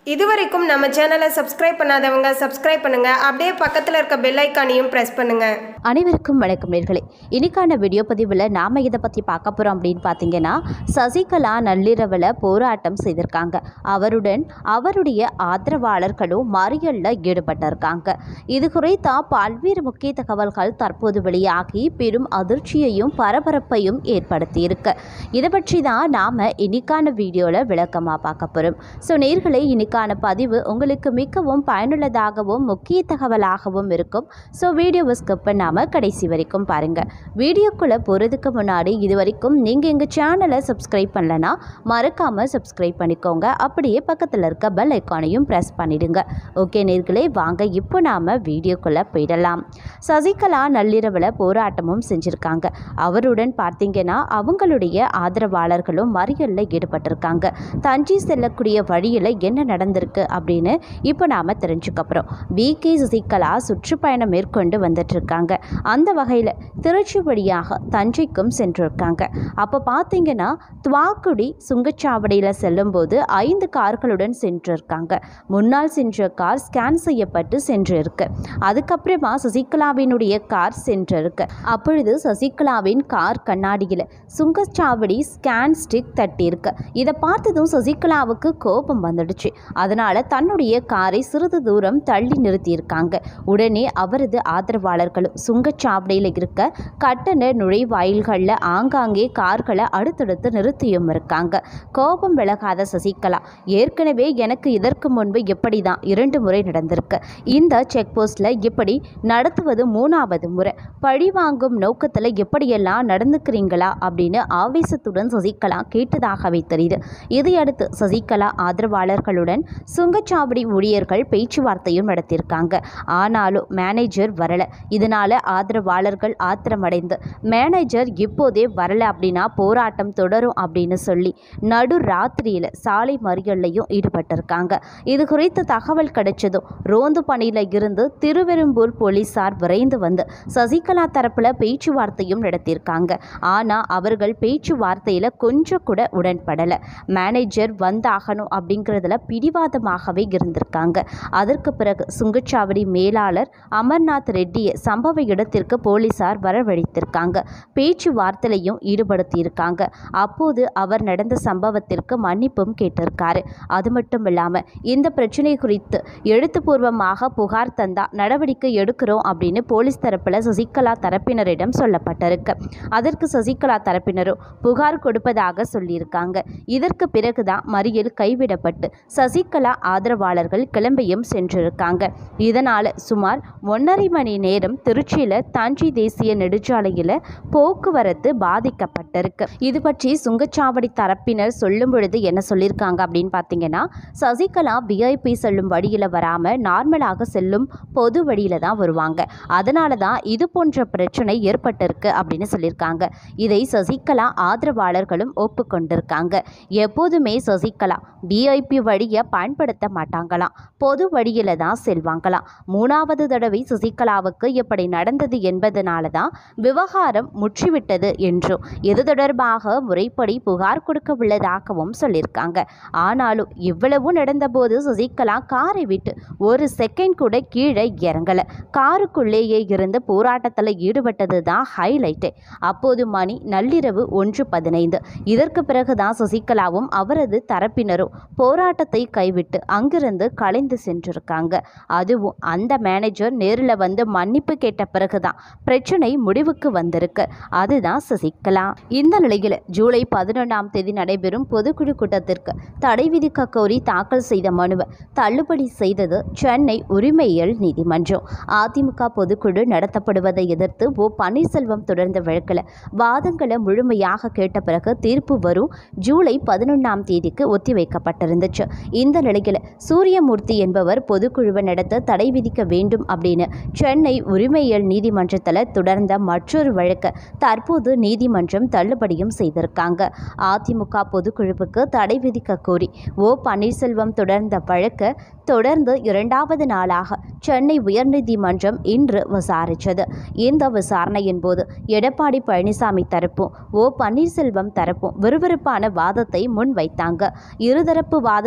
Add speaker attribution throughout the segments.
Speaker 1: இதுவரைக்கும் நம்ம சேனலை சப்ஸ்கிரைப் பண்ணாதவங்க சப்ஸ்கிரைப் பண்ணுங்க அப்படியே பக்கத்தில் இருக்க பெல் ஐக்கானையும் ப்ரெஸ் பண்ணுங்க
Speaker 2: அனைவருக்கும் வணக்கம் நேர்களே இன்னைக்கான வீடியோ பதிவில் நாம் இதை பற்றி பார்க்க போகிறோம் அப்படின்னு பார்த்தீங்கன்னா சசிகலா நள்ளிரவில் போராட்டம் செய்திருக்காங்க அவருடன் அவருடைய ஆதரவாளர்களும் மறியலில் ஈடுபட்டிருக்காங்க இது குறித்த பல்வேறு முக்கிய தகவல்கள் தற்போது வெளியாகி பெரும் அதிர்ச்சியையும் பரபரப்பையும் ஏற்படுத்தியிருக்கு இதை பற்றி தான் நாம் இன்னைக்கான வீடியோவில் விளக்கமாக பார்க்க போகிறோம் ஸோ நேர்களே இன்னைக்கான பதிவு உங்களுக்கு மிகவும் பயனுள்ளதாகவும் முக்கிய தகவலாகவும் இருக்கும் ஸோ வீடியோவை ஸ்கிப் பண்ணாமல் கடைசி வரைக்கும் பாருங்கள் வீடியோக்குள்ளே போகிறதுக்கு முன்னாடி இது வரைக்கும் நீங்கள் எங்கள் சேனலை சப்ஸ்கிரைப் பண்ணலனா மறக்காமல் சப்ஸ்கிரைப் பண்ணிக்கோங்க அப்படியே பக்கத்தில் இருக்க பெல் ஐக்கானையும் ப்ரெஸ் பண்ணிடுங்க ஓகே நேர்களே வாங்க இப்போ நாம் வீடியோக்குள்ளே போயிடலாம் சசிகலா நள்ளிரவில் போராட்டமும் செஞ்சுருக்காங்க அவருடன் பார்த்தீங்கன்னா அவங்களுடைய ஆதரவாளர்களும் மறியலில் ஈடுபட்டிருக்காங்க தஞ்சை செல்லக்கூடிய வழியில் என்ன நடந்திருக்கு அப்படின்னு இப்போ நாம் தெரிஞ்சுக்கப்புறோம் வி கே சசிகலா சுற்றுப்பயணம் மேற்கொண்டு வந்துட்டுருக்காங்க அந்த வகையில் திருச்சி வழியாக தஞ்சைக்கும் சென்றிருக்காங்க அப்போ பார்த்தீங்கன்னா துவாக்குடி சுங்கச்சாவடியில் செல்லும்போது ஐந்து கார்களுடன் சென்றிருக்காங்க முன்னால் சென்ற கார் ஸ்கேன் செய்யப்பட்டு சென்றிருக்கு அதுக்கப்புறமா சசிகலாவினுடைய கார் சென்றிருக்கு அப்பொழுது சசிகலாவின் கார் கண்ணாடியில் சுங்கச்சாவடி ஸ்கேன் ஸ்டிக் தட்டியிருக்கு இதை பார்த்ததும் சசிகலாவுக்கு கோபம் வந்துடுச்சு அதனால தன்னுடைய காரை சிறிது தூரம் தள்ளி நிறுத்தியிருக்காங்க உடனே அவரது ஆதரவாளர்களும் சுங்கச்சாவடியில் இருக்க கட்டண நுழைவாயில்களில் ஆங்காங்கே கார்களை அடுத்தடுத்து நிறுத்தியும் இருக்காங்க கோபம் விலகாத சசிகலா ஏற்கனவே எனக்கு இதற்கு முன்பு எப்படி தான் இரண்டு முறை நடந்திருக்கு இந்த செக் போஸ்டில் இப்படி நடத்துவது மூணாவது முறை பழி வாங்கும் நோக்கத்தில் எப்படியெல்லாம் நடந்துக்கிறீங்களா அப்படின்னு ஆவேசத்துடன் சசிகலா கேட்டதாகவே தெரியுது இதையடுத்து சசிகலா ஆதரவாளர்களுடன் சுங்கச்சாவடி ஊழியர்கள் பேச்சுவார்த்தையும் நடத்தியிருக்காங்க ஆனாலும் மேனேஜர் வரல இதனால ஆதரவாளர்கள் ஆத்திரமடைந்து மேனேஜர் இப்போதே வரல அப்படின்னா போராட்டம் தொடரும் அப்படின்னு சொல்லி நடு ராத்திரியில் சாலை மறியல்லையும் ஈடுபட்டிருக்காங்க இது குறித்த தகவல் கிடைச்சதும் ரோந்து பணியில் இருந்து திருவெரும்பூர் போலீசார் விரைந்து வந்து சசிகலா தரப்பில் பேச்சுவார்த்தையும் நடத்தியிருக்காங்க ஆனால் அவர்கள் பேச்சுவார்த்தையில் கொஞ்சம் கூட உடன்படலை மேனேஜர் வந்தாகணும் அப்படிங்கிறதுல பிடிவாதமாகவே இருந்திருக்காங்க அதற்கு பிறகு சுங்கச்சாவடி மேலாளர் அமர்நாத் ரெட்டியை சம்பவ இடத்திற்கு போலீசார் வரவழைத்திருக்காங்க பேச்சுவார்த்தையிலையும் ஈடுபடுத்தியிருக்காங்க அப்போது அவர் நடந்த சம்பவத்திற்கு மன்னிப்பும் கேட்டிருக்காரு அது மட்டும் இல்லாமல் இந்த பிரச்சனை குறித்து எழுத்துப்பூர்வமாக புகார் தந்தா நடவடிக்கை எடுக்கிறோம் அப்படின்னு போலீஸ் தரப்பில் சசிகலா தரப்பினரிடம் சொல்லப்பட்டிருக்கு அதற்கு சசிகலா தரப்பினரும் புகார் கொடுப்பதாக சொல்லியிருக்காங்க இதற்கு பிறகுதான் மறியல் கைவிடப்பட்டு சசிகலா ஆதரவாளர்கள் கிளம்பியும் சென்றிருக்காங்க இதனால் சுமார் ஒன்றரை மணி நேரம் திருச்சியில் தஞ்சை தேசிய நெடுஞ்சாலையில் போக்குவரத்து பாதிக்கப்பட்டிருக்கு இது பற்றி சுங்கச்சாவடி தரப்பினர் சொல்லும் பொழுது என்ன சொல்லியிருக்காங்க அப்படின்னு பார்த்தீங்கன்னா சசிகலா விஐபி செல்லும் வழியில் வராமல் நார்மலாக செல்லும் பொது வழியில் தான் வருவாங்க அதனால தான் இது போன்ற பிரச்சனை ஏற்பட்டிருக்கு அப்படின்னு சொல்லியிருக்காங்க இதை சசிகலா ஆதரவாளர்களும் ஒப்புக்கொண்டிருக்காங்க எப்போதுமே சசிகலா விஐபி வழியை பயன்படுத்த மாட்டாங்களாம் பொது வழியில் தான் செல்வாங்களாம் மூணாவது தடவை சசிகலாவுக்கு எப்படி நடந்தது என்பதனால தான் விவகாரம் முற்றிவிட்டது என்றும் இது தொடர்பாக முறைப்படி புகார் கொடுக்க உள்ளதாகவும் சொல்லியிருக்காங்க ஆனாலும் இவ்வளவு நடந்தபோது சசிகலா காரை விட்டு ஒரு செகண்ட் கூட கீழே இறங்கல காருக்குள்ளேயே இருந்து போராட்டத்தில் ஈடுபட்டது தான் ஹைலைட்டு அப்போது மணி நள்ளிரவு ஒன்று பதினைந்து இதற்கு பிறகுதான் சசிகலாவும் அவரது தரப்பினரும் போராட்டத்தை கைவிட்டு அங்கிருந்து கலைந்து சென்றிருக்காங்க அதுவும் அந்த மேனேஜர் நேரில் வந்து மன்னிப்பு கேட்ட பிறகுதான் பிரச்சனை முடிவுக்கு வந்திருக்கு அதுதான் சசிகலா இந்த நிலையில் ஜூலை பதினொன்றாம் தேதி நடைபெறும் பொதுக்குழு கூட்டத்திற்கு தடை விதிக்க கோரி தாக்கல் செய்த மனுவை தள்ளுபடி செய்தது சென்னை உரிமையியல் நீதிமன்றம் அதிமுக பொதுக்குழு நடத்தப்படுவதை எதிர்த்து ஓ பன்னீர்செல்வம் தொடர்ந்த வழக்கில் வாதங்களை முழுமையாக கேட்ட பிறகு தீர்ப்பு வரும் ஜூலை பதினொன்றாம் தேதிக்கு ஒத்திவைக்கப்பட்டிருந்துச்சு இந்த நிலையில் சூரியமூர்த்தி என்பவர் பொதுக்குழுவை நடத்த தடை விதிக்க வேண்டும் அப்படின்னு சென்னை உரிமையியல் நீதிமன்றத்தில் தொடர்ந்த மற்றொரு வழக்கு தற்போது நீதிமன்றம் தள்ளுபடியும் செய்திருக்காங்க அதிமுக பொதுக்குழுவுக்கு தடை விதிக்க கோரி ஓ பன்னீர்செல்வம் தொடர்ந்த வழக்கு தொடர்ந்து இரண்டாவது நாளாக சென்னை உயர்நீதிமன்றம் இன்று விசாரித்தது இந்த விசாரணையின் போது எடப்பாடி பழனிசாமி தரப்பும் ஓ பன்னீர்செல்வம் தரப்பும் விறுவிறுப்பான வாதத்தை முன்வைத்தாங்க இருதரப்பு வாதங்களையும்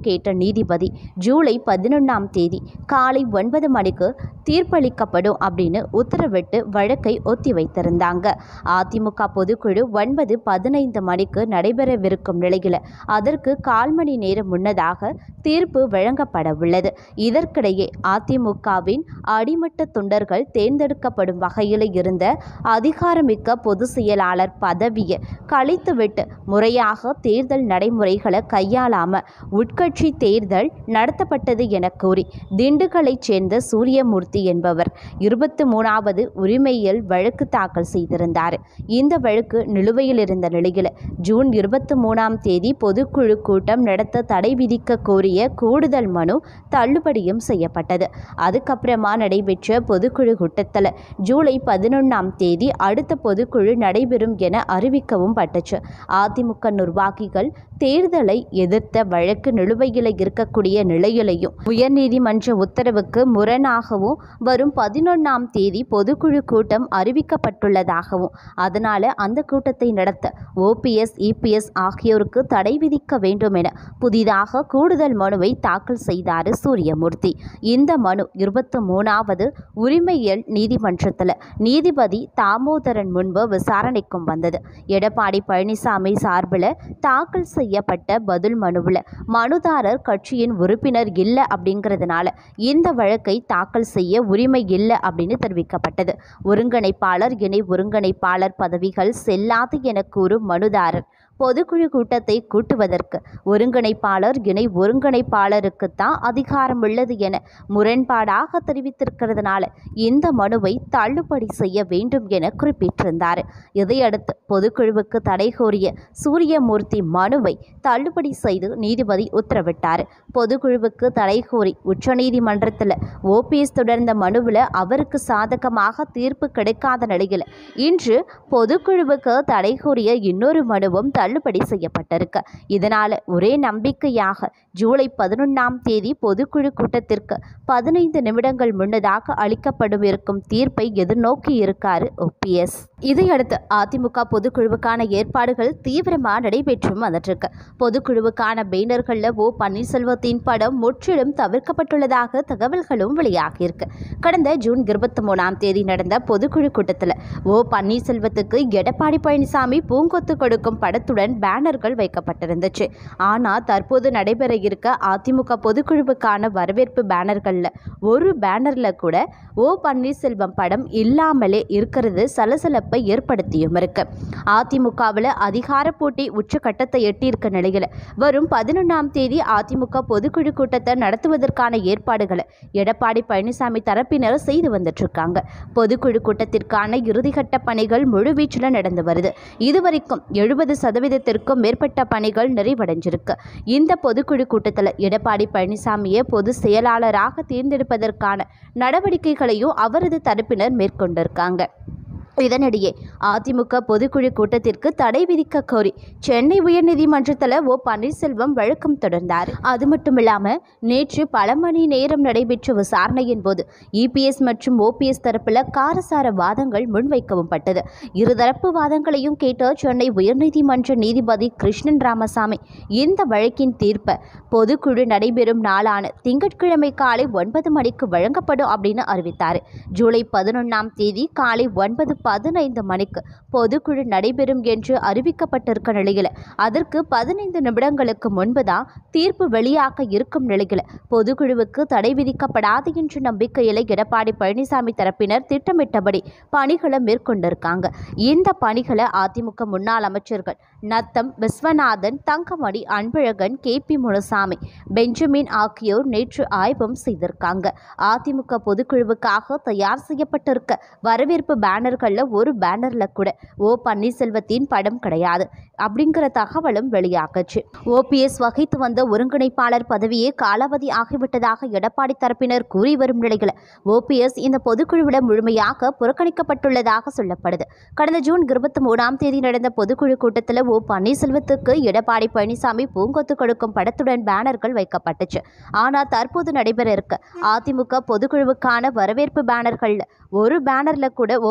Speaker 2: கேட்ட நீதிபதி ஜூலை பதினொன்றாம் தேதி காலை ஒன்பது மணிக்கு தீர்ப்பளிக்கப்படும் அப்படின்னு உத்தரவிட்டு வழக்கை ஒத்தி வைத்திருந்தாங்க அதிமுக பொதுக்குழு ஒன்பது பதினைந்து மணிக்கு நடைபெறவிருக்கும் நிலையில் அதற்கு கால் மணி நேரம் முன்னதாக தீர்ப்பு வழங்கப்பட உள்ளது இதற்கிடையே அதிமுகவின் அடிமட்ட தொண்டர்கள் தேர்ந்தெடுக்கப்படும் வகையில் இருந்த அதிகாரமிக்க பொதுச் செயலாளர் பதவியை கழித்துவிட்டு முறையாக தேர்தல் நடைமுறைகளை கையாளாம உட்கட்சி தேர்தல் நடத்தப்பட்டது என கூறி திண்டுக்கலைச் சேர்ந்த சூரியமூர்த்தி என்பவர் இருபத்தி மூணாவது உரிமையியல் வழக்கு தாக்கல் செய்திருந்தார் இந்த வழக்கு நிலுவையில் இருந்த நிலையில் ஜூன் இருபத்தி மூணாம் தேதி பொதுக்குழு கூட்டம் நடத்த தடை விதிக்க கோரிய கூடுதல் மனு தள்ளுபடியும் செய்யப்பட்டது அதுக்கப்புறமா நடைபெற்ற பொதுக்குழு கூட்டத்தில் ஜூலை பதினொன்றாம் தேதி அடுத்த பொதுக்குழு நடைபெறும் என அறிவிக்கவும் பட்டுச்சு அதிமுக நிர்வாகிகள் தேர்தலை எதிர்த்த வழக்கு நிலுவையில் இருக்கக்கூடிய நிலையிலையும் உயர்நீதிமன்ற உத்தரவுக்கு முரணாகவும் வரும் பதினொன்றாம் தேதி பொதுக்குழு கூட்டம் அறிவிக்கப்பட்டுள்ளதாகவும் அதனால அந்த கூட்டத்தை நடத்த ஓபிஎஸ் இபிஎஸ் ஆகியோருக்கு தடை விதிக்க வேண்டும் என புதிதாக கூடுதல் மனுவை தாக்கல் செய்தார் சூரியமூர்த்தி இந்த மனு இருபத்தி மூணாவது உரிமையியல் நீதிமன்றத்தில் நீதிபதி தாமோதரன் முன்பு விசாரணைக்கும் வந்தது எடப்பாடி பழனிசாமி சார்பில் தாக்கல் செய்யப்பட்ட பதில் மனுவில் மனுதாரர் கட்சியின் உறுப்பினர் இல்லை அப்படிங்கிறதுனால இந்த வழக்கை தாக்கல் செய்ய உரிமை இல்லை அப்படின்னு தெரிவிக்கப்பட்டது ஒருங்கிணைப்பாளர் இணை ஒருங்கிணைப்பாளர் பதவிகள் செல்லாது என கூறும் மனுதாரர் பொதுக்குழு கூட்டத்தை கூட்டுவதற்கு ஒருங்கிணைப்பாளர் இணை ஒருங்கிணைப்பாளருக்குத்தான் அதிகாரம் உள்ளது என முரண்பாடாக தெரிவித்திருக்கிறதுனால இந்த மனுவை தள்ளுபடி செய்ய வேண்டும் என குறிப்பிட்டிருந்தார் இதையடுத்து பொதுக்குழுவுக்கு தடை கோரிய சூரியமூர்த்தி மனுவை தள்ளுபடி செய்து நீதிபதி உத்தரவிட்டார் பொதுக்குழுவுக்கு தடை கோரி உச்சநீதிமன்றத்தில் ஓபிஎஸ் தொடர்ந்த மனுவில் அவருக்கு சாதகமாக தீர்ப்பு கிடைக்காத நிலையில் இன்று பொதுக்குழுவுக்கு தடை கோரிய இன்னொரு மனுவும் தள்ளுபடி செய்யப்பட்டிருக்கு இதனால் ஒரே நம்பிக்கையாக ஜூலை பதினொன்றாம் தேதி பொதுக்குழு கூட்டத்திற்கு பதினைந்து நிமிடங்கள் முன்னதாக அளிக்கப்படும் இருக்கும் தீர்ப்பை எதிர்நோக்கி இருக்காரு ஓபிஎஸ் இதையடுத்து அதிமுக பொதுக்குழுவுக்கான ஏற்பாடுகள் தீவிரமாக நடைபெற்றும் வந்துட்டிருக்கு பொதுக்குழுவுக்கான பேனர்களில் ஓ பன்னீர்செல்வத்தின் படம் முற்றிலும் தவிர்க்கப்பட்டுள்ளதாக தகவல்களும் வெளியாகியிருக்கு கடந்த ஜூன் இருபத்தி மூணாம் தேதி நடந்த பொதுக்குழு கூட்டத்தில் ஓ பன்னீர்செல்வத்துக்கு எடப்பாடி பழனிசாமி பூங்கொத்து கொடுக்கும் படத்துடன் பேனர்கள் வைக்கப்பட்டிருந்துச்சு ஆனால் தற்போது நடைபெற இருக்க அதிமுக பொதுக்குழுவுக்கான வரவேற்பு பேனர்களில் ஒரு பேனரில் கூட ஓ பன்னீர்செல்வம் படம் இல்லாமலே இருக்கிறது சலசலப்பை ஏற்படுத்தியும் இருக்கு அதிமுகவில் அதிகார போட்டி உச்சக்கட்டத்தை எட்டியிருக்க நிலையில் வரும் பதினொன்றாம் தேதி அதிமுக பொதுக்குழு கூட்டத்தை நடத்துவதற்கான ஏற்பாடுகளை எடப்பாடி பழனிசாமி தரப்பினர் செய்து வந்துட்டு இருக்காங்க பொதுக்குழு கூட்டத்திற்கான இறுதிக்கட்ட பணிகள் முழுவீச்சில் நடந்து வருது இதுவரைக்கும் எழுபது சதவீதத்திற்கும் மேற்பட்ட பணிகள் நிறைவடைஞ்சிருக்கு இந்த பொதுக்குழு கூட்டத்தில் எடப்பாடி பழனிசாமியை பொது செயலாளராக தேர்ந்தெடுப்பதற்கான நடவடிக்கைகளையும் அவரது தரப்பினர் மேற்கொண்டிருக்காங்க இதனிடையே அதிமுக பொதுக்குழு கூட்டத்திற்கு தடை விதிக்க கோரி சென்னை உயர்நீதிமன்றத்தில் ஓ பன்னீர்செல்வம் வழக்கம் தொடர்ந்தார் அது மட்டும் இல்லாமல் நேற்று பல மணி நேரம் நடைபெற்ற விசாரணையின் போது இபிஎஸ் மற்றும் ஓபிஎஸ் தரப்பில் காரசார வாதங்கள் முன்வைக்கவும் பட்டது இருதரப்பு வாதங்களையும் கேட்ட சென்னை உயர்நீதிமன்ற நீதிபதி கிருஷ்ணன் ராமசாமி இந்த வழக்கின் தீர்ப்பை பொதுக்குழு நடைபெறும் நாளான திங்கட்கிழமை காலை ஒன்பது மணிக்கு வழங்கப்படும் அப்படின்னு அறிவித்தார் ஜூலை பதினொன்றாம் தேதி காலை ஒன்பது பதினைந்து மணிக்கு பொதுக்குழு நடைபெறும் என்று அறிவிக்கப்பட்டிருக்க நிலையில் அதற்கு பதினைந்து நிமிடங்களுக்கு முன்பு தான் தீர்ப்பு வெளியாக இருக்கும் நிலையில் பொதுக்குழுவுக்கு தடை விதிக்கப்படாது என்ற நம்பிக்கையில் எடப்பாடி பழனிசாமி தரப்பினர் திட்டமிட்டபடி பணிகளை மேற்கொண்டிருக்காங்க இந்த பணிகளை அதிமுக முன்னாள் அமைச்சர்கள் Natham Viswanathan Thangamani Anbazhagan K P Munusamy Benjamin ஆகியோர் நேற்று ஆய்வும் செய்திருக்காங்க அதிமுக பொதுக்குழுவுக்காக தயார் செய்யப்பட்டிருக்க வரவேற்பு பேனர்களில் ஒரு பேனரில் கூட ஓ பன்னீர்செல்வத்தின் படம் கிடையாது அப்படிங்கிற தகவலும் வெளியாகுச்சு ஓபிஎஸ் வகித்து வந்த ஒருங்கிணைப்பாளர் பதவியே காலாவதி ஆகிவிட்டதாக எடப்பாடி தரப்பினர் கூறி வரும் நிலையில் ஓபிஎஸ் இந்த பொதுக்குழுவிடம் முழுமையாக புறக்கணிக்கப்பட்டுள்ளதாக சொல்லப்படுது கடந்த ஜூன் இருபத்தி மூணாம் தேதி நடந்த பொதுக்குழு கூட்டத்தில் ஓ பன்னீர்செல்வத்துக்கு எடப்பாடி பழனிசாமி பூங்கொத்து கொடுக்கும் படத்துடன் பேனர்கள் வைக்கப்பட்டுச்சு ஆனால் தற்போது நடைபெற இருக்க அதிமுக பொதுக்குழுவுக்கான வரவேற்பு பேனர்களில் ஒரு பேனரில் கூட ஓ பன்னீர்செல்வம்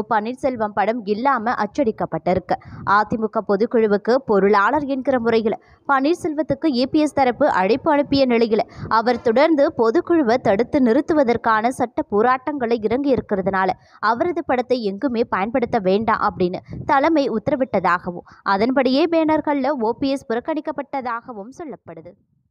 Speaker 2: பன்னீர்செல்வம் படம் இல்லாம அச்சடிக்கப்பட்டிருக்கு அதிமுக பொதுக்குழுவுக்கு பொருளாளர் என்கிற முறையில் பன்னீர்செல்வத்துக்கு இபிஎஸ் தரப்பு அழைப்பு அனுப்பிய நிலையில் அவர் தொடர்ந்து பொதுக்குழுவை தடுத்து நிறுத்துவதற்கான சட்ட போராட்டங்களை இறங்கி இருக்கிறதுனால அவரது படத்தை எங்குமே பயன்படுத்த வேண்டாம் அப்படின்னு தலைமை உத்தரவிட்டதாகவும் அதன்படியே பேனர்களில் ஓபிஎஸ் புறக்கணிக்கப்பட்டதாகவும் சொல்லப்படுது